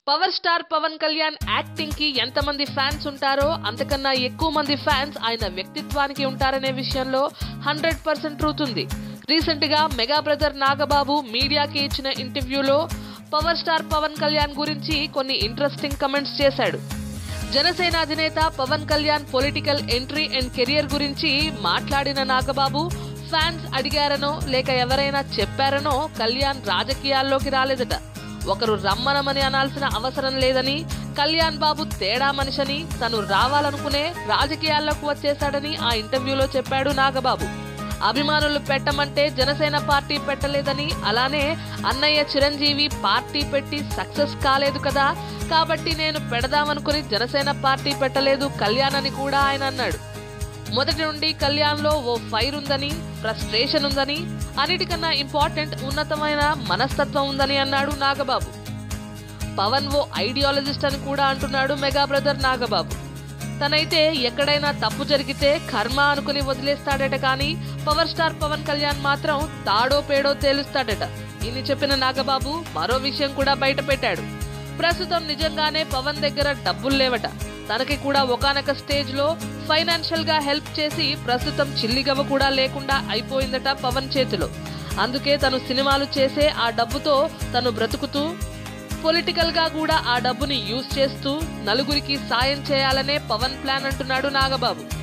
power star Pawan Kalyan acting కి ఎంతమంది fans ఉంటారో అంతకన్నా ఎక్కువ మంది ఫ్యాన్స్ ఆయన వ్యక్తిత్వానికి ఉంటారనే విషయంలో హండ్రెడ్ పర్సెంట్ ట్రూత్ ఉంది రీసెంట్ గా మెగా బ్రదర్ నాగబాబు మీడియాకి ఇచ్చిన ఇంటర్వ్యూలో పవర్ స్టార్ పవన్ కళ్యాణ్ గురించి కొన్ని ఇంట్రెస్టింగ్ కమెంట్స్ చేశాడు జనసేన అధినేత Pawan Kalyan political entry and career గురించి మాట్లాడిన నాగబాబు ఫ్యాన్స్ అడిగారనో లేక ఎవరైనా చెప్పారనో కళ్యాణ్ రాజకీయాల్లోకి రాలేదట ఒకరు రమ్మనమని అనాల్సిన అవసరం లేదని కళ్యాణ్ బాబు తేడా మనిషని తను రావాలనుకునే రాజకీయాల్లోకి వచ్చేశాడని ఆ ఇంటర్వ్యూలో చెప్పాడు నాగబాబు అభిమానులు పెట్టమంటే జనసేన పార్టీ పెట్టలేదని అలానే అన్నయ్య చిరంజీవి పార్టీ పెట్టి సక్సెస్ కాలేదు కదా కాబట్టి నేను పెడదామనుకుని జనసేన పార్టీ పెట్టలేదు కళ్యాణ్ అని కూడా ఆయన అన్నాడు మొదటి నుండి కళ్యాణ్లో ఓ ఫైర్ ఉందని ఫ్రస్ట్రేషన్ ఉందని అన్నిటికన్నా ఇంపార్టెంట్ ఉన్నతమైన మనస్తత్వం ఉందని అన్నాడు నాగబాబు పవన్ ఓ ఐడియాలజిస్ట్ అని కూడా అంటున్నాడు మెగా బ్రదర్ నాగబాబు తనైతే ఎక్కడైనా తప్పు జరిగితే కర్మ అనుకుని వదిలేస్తాడట కానీ పవర్ స్టార్ పవన్ కళ్యాణ్ మాత్రం తాడో పేడో తేలుస్తాడట ఇన్ని చెప్పిన నాగబాబు మరో విషయం కూడా బయట పెట్టాడు ప్రస్తుతం నిజంగానే పవన్ దగ్గర డబ్బులు లేవట తనకి కూడా ఒకనొక స్టేజ్ లో ఫైనాన్షియల్ గా హెల్ప్ చేసి ప్రస్తుతం చిల్లిగవ్వ కూడా లేకుండా అయిపోయిందట పవన్ చేతిలో అందుకే తను సినిమాలు చేసే ఆ డబ్బుతో తను బ్రతుకుతూ పొలిటికల్ గా కూడా ఆ డబ్బుని యూజ్ చేస్తూ నలుగురికి సాయం చేయాలనే పవన్ ప్లాన్ అంటున్నాడు నాగబాబు